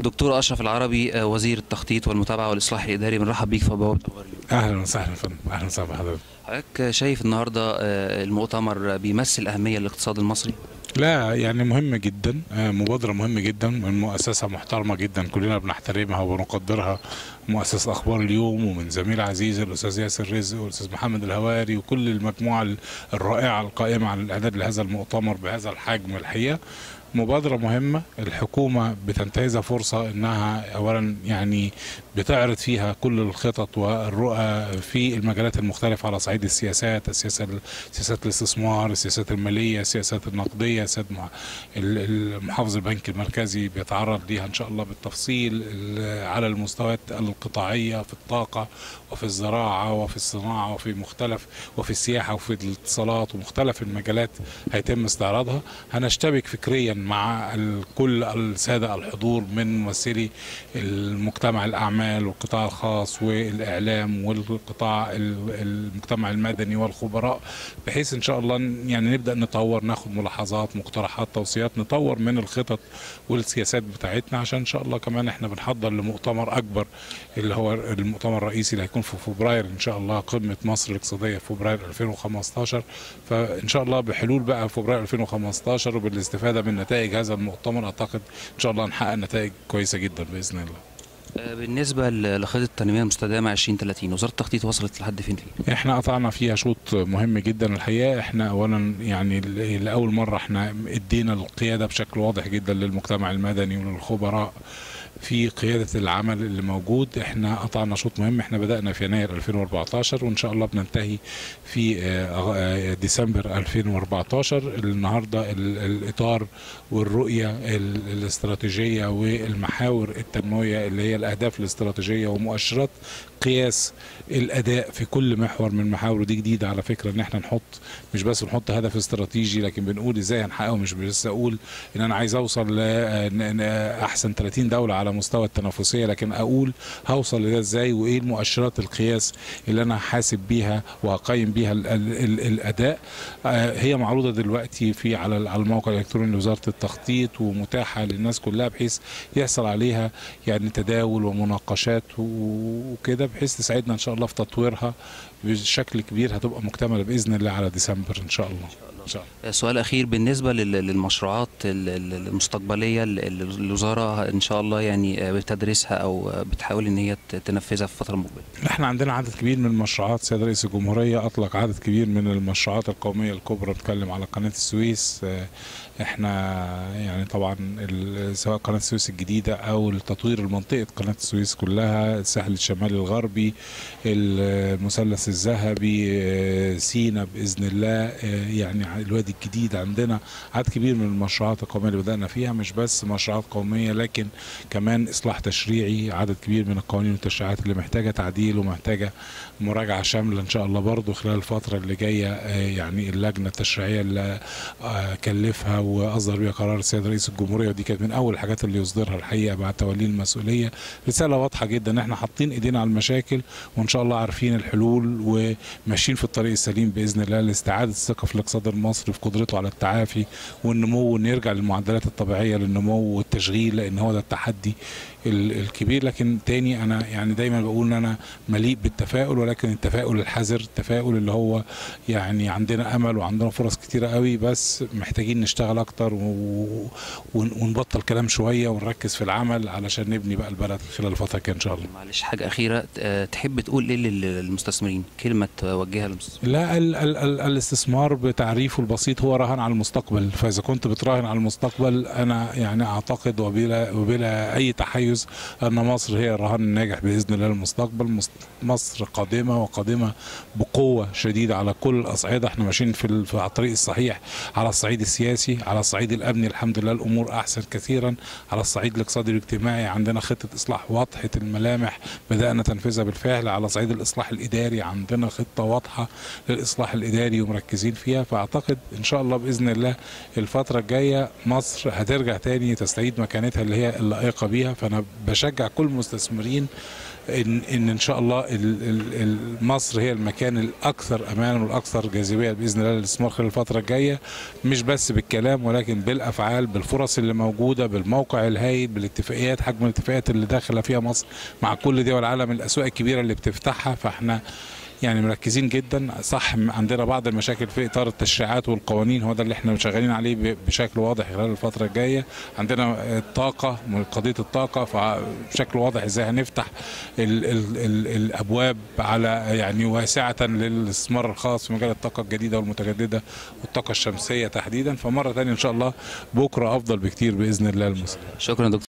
دكتور اشرف العربي آه، وزير التخطيط والمتابعه والاصلاح الاداري بنرحب بيك في بوابه اخبار اليوم اهلا وسهلا يا فندم اهلا وسهلا بحضرتك حضرتك شايف النهارده آه، المؤتمر بيمثل اهميه للاقتصاد المصري لا يعني مهم جدا آه، مبادرة مهمة جدا من مؤسسة محترمة جدا كلنا بنحترمها ونقدرها مؤسسة أخبار اليوم ومن زميل عزيز الأستاذ ياسر رزق والأستاذ محمد الهواري وكل المجموعة الرائعة القائمة على الإعداد لهذا المؤتمر بهذا الحجم الحقيقة مبادرة مهمة الحكومة بتنتهزها فرصة انها اولا يعني بتعرض فيها كل الخطط والرؤى في المجالات المختلفة على صعيد السياسات السياسة سياسات الاستثمار السياسات المالية السياسات النقدية سياسات مع- ال- ال- محافظ البنك المركزي بيتعرض ليها ان شاء الله بالتفصيل ال- على المستويات القطاعية في الطاقة وفي الزراعة وفي الصناعة وفي مختلف وفي السياحة وفي الاتصالات ومختلف المجالات هيتم استعراضها هنشتبك فكريا مع ال- كل السادة الحضور من ممثلي المجتمع الأعمال والقطاع الخاص والإعلام والقطاع ال- المجتمع المدني والخبراء بحيث إن شاء الله ن- يعني نبدأ نطور ناخد ملاحظات مقترحات توصيات نطور من الخطط والسياسات بتاعتنا عشان إن شاء الله كمان إحنا بنحضر لمؤتمر أكبر اللي هو المؤتمر الرئيسي اللي هيكون في فبراير إن شاء الله قمة مصر الاقتصادية في فبراير 2015 فإن شاء الله بحلول بقى فبراير 2015 وبالاستفادة من نتائج هذا المؤتمر أعتقد إن شاء الله نحقق نتائج كويسة جدا بإذن الله آه، بالنسبه ل- لخطه التنميه المستدامه 2030 وزاره التخطيط وصلت لحد فين فيه احنا قطعنا فيها شوط مهم جدا الحقيقه احنا اولا يعني ل- لاول مره احنا ادينا القياده بشكل واضح جدا للمجتمع المدني وللخبراء في قياده العمل اللي موجود احنا قطعنا شوط مهم احنا بدانا في يناير 2014 وان شاء الله بننتهي في آه، أغ- آه، ديسمبر 2014 النهارده ال- الاطار والرؤيه ال- الاستراتيجيه والمحاور التنمويه اللي هي الاهداف الاستراتيجيه ومؤشرات قياس الاداء في كل محور من محاور ودي جديده على فكره ان احنا نحط مش بس نحط هدف استراتيجي لكن بنقول ازاي هنحققه مش بس اقول ان انا عايز اوصل لاحسن 30 دوله على مستوى التنافسيه لكن اقول هوصل لده ازاي وايه المؤشرات القياس اللي انا هحاسب بيها وهقيم بيها ال ال ال الاداء آه، هي معروضه دلوقتي في على على الموقع الالكتروني لوزاره التخطيط ومتاحه للناس كلها بحيث يحصل عليها يعني تداول ومناقشات و- وكده بحيث تساعدنا ان شاء الله في تطويرها بشكل كبير هتبقى مكتمله باذن الله على ديسمبر ان شاء الله ان شاء الله آه، سؤال اخير بالنسبه لل- للمشروعات ال- ال- المستقبليه اللي اللي الوزاره ان شاء الله يعني آه، بتدرسها او آه، بتحاول ان هي ت- تنفذها في الفتره المقبله احنا عندنا عدد كبير من المشروعات سيد رئيس الجمهورية اطلق عدد كبير من المشروعات القومية الكبرى نتكلم على قناة السويس اه، احنا يعني طبعا ال- سواء قناة السويس الجديدة او التطوير المنطقة قناة السويس كلها الساحل الشمالي الغربي المثلث الذهبي اه، سينا باذن الله اه، يعني الوادي الجديد عندنا عدد كبير من المشروعات القومية اللي بدأنا فيها مش بس مشروعات قومية لكن كمان اصلاح تشريعي عدد كبير من القوانين والتشريعات اللي محتاجه تعديل ومحتاجه مراجعه شامله ان شاء الله برضو خلال الفتره اللي جايه آه، يعني اللجنه التشريعيه اللي آه، كلفها واصدر بها قرار السيد رئيس الجمهوريه ودي كانت من اول الحاجات اللي يصدرها الحقيقه بعد توليه المسؤوليه رساله واضحه جدا ان احنا حاطين ايدينا على المشاكل وان شاء الله عارفين الحلول وماشيين في الطريق السليم باذن الله لاستعاده الثقه في الاقتصاد المصري في قدرته على التعافي والنمو وان يرجع للمعدلات الطبيعيه للنمو والتشغيل لان هو ده التحدي ال- الكبير لكن تاني انا يعني دايما بقول ان انا مليء بالتفاؤل ولكن التفاؤل الحذر التفاؤل اللي هو يعني عندنا امل وعندنا فرص كتيره قوي بس محتاجين نشتغل اكتر و- ون- ونبطل كلام شويه ونركز في العمل علشان نبني بقى البلد خلال الفتره الجايه ان شاء الله معلش حاجه اخيره آه، تحب تقول ايه لل- للمستثمرين كلمه توجهها للمستثمرين لا ال ال ال الاستثمار بتعريفه البسيط هو رهان على المستقبل فاذا كنت بتراهن على المستقبل انا يعني اعتقد وبلا وبلا اي تحيز ان مصر هي الرهان الناجح باذن الله للمستقبل مس- مصر قادمه وقادمه بقوه شديده على كل الاصعده احنا ماشيين في ال- في على الطريق الصحيح على الصعيد السياسي على الصعيد الامني الحمد لله الامور احسن كثيرا على الصعيد الاقتصادي والاجتماعي عندنا خطه اصلاح واضحه الملامح بدانا تنفيذها بالفعل على صعيد الاصلاح الاداري عندنا خطه واضحه للاصلاح الاداري ومركزين فيها فاعتقد ان شاء الله باذن الله الفتره الجايه مصر هترجع تاني تستعيد مكانتها اللي هي اللائقه بيها فانا بشجع كل المستثمرين ان ان ان شاء الله ال- ال- ال- مصر هي المكان الاكثر امانا والاكثر جاذبيه باذن الله للاستثمار خلال الفتره الجايه مش بس بالكلام ولكن بالافعال بالفرص اللي موجوده بالموقع الهائل بالاتفاقيات حجم الاتفاقيات اللي داخله فيها مصر مع كل دول العالم الاسواق الكبيره اللي بتفتحها فاحنا يعني مركزين جدا صح عندنا بعض المشاكل في اطار التشريعات والقوانين هو ده اللي احنا شغالين عليه ب- بشكل واضح خلال الفتره الجايه عندنا الطاقه قضيه الطاقه فبشكل واضح ازاي هنفتح ال ال ال الابواب على يعني واسعه للاستثمار الخاص في مجال الطاقه الجديده والمتجدده والطاقه الشمسيه تحديدا فمره ثانيه ان شاء الله بكره افضل بكتير باذن الله المسلم شكرا دكتور